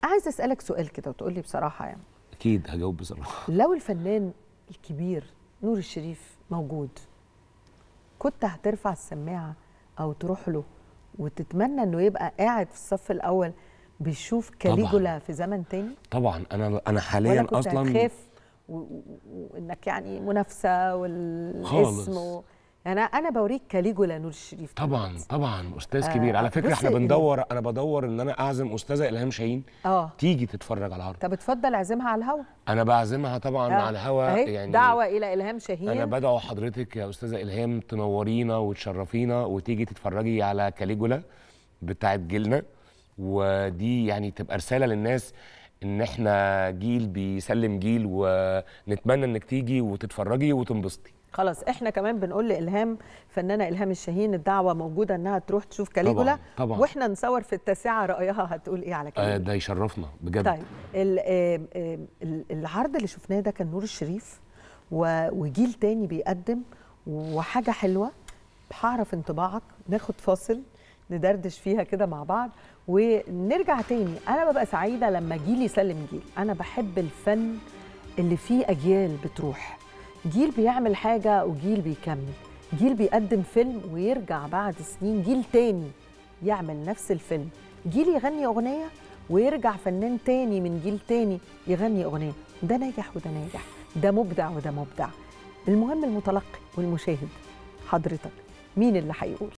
عايز اسالك سؤال كده وتقول لي بصراحه يعني اكيد هجاوب بصراحه لو الفنان الكبير نور الشريف موجود كنت هترفع السماعه او تروح له وتتمنى انه يبقى قاعد في الصف الاول بيشوف كاليجولا في زمن تاني طبعا انا انا ولا حاليا كنت اصلا هتخاف و- و- وانك يعني منافسه والاسم خالص. و... يعني انا بوريك كاليجولا نور الشريف طبعا دلوقتي. طبعا استاذ آه، كبير على فكره بص احنا ال- بندور انا بدور ان انا اعزم استاذه الهام شاهين اه تيجي تتفرج على العرض طب اتفضل اعزمها على الهوا انا بعزمها طبعا آه. على الهوا أهي يعني دعوه الى الهام شاهين انا بدعو حضرتك يا استاذه الهام تنورينا وتشرفينا وتيجي تتفرجي على كاليجولا بتاعت جيلنا ودي يعني تبقى رساله للناس ان احنا جيل بيسلم جيل ونتمنى انك تيجي وتتفرجي وتنبسطي خلاص احنا كمان بنقول لالهام فنانه الهام الشاهين الدعوه موجوده انها تروح تشوف كاليجولا طبعاً، طبعاً. واحنا نصور في التاسعه رايها هتقول ايه على آه كاليجولا ده يشرفنا بجد طيب ال- آم، آم، ال- العرض اللي شفناه ده كان نور الشريف و- وجيل تاني بيقدم وحاجه حلوه هعرف انطباعك ناخد فاصل ندردش فيها كده مع بعض ونرجع تاني انا ببقى سعيده لما جيل يسلم جيل انا بحب الفن اللي فيه اجيال بتروح جيل بيعمل حاجه وجيل بيكمل جيل بيقدم فيلم ويرجع بعد سنين جيل تاني يعمل نفس الفيلم جيل يغني اغنيه ويرجع فنان تاني من جيل تاني يغني اغنيه ده ناجح وده ناجح ده مبدع وده مبدع المهم المتلقي والمشاهد حضرتك مين اللي هيقول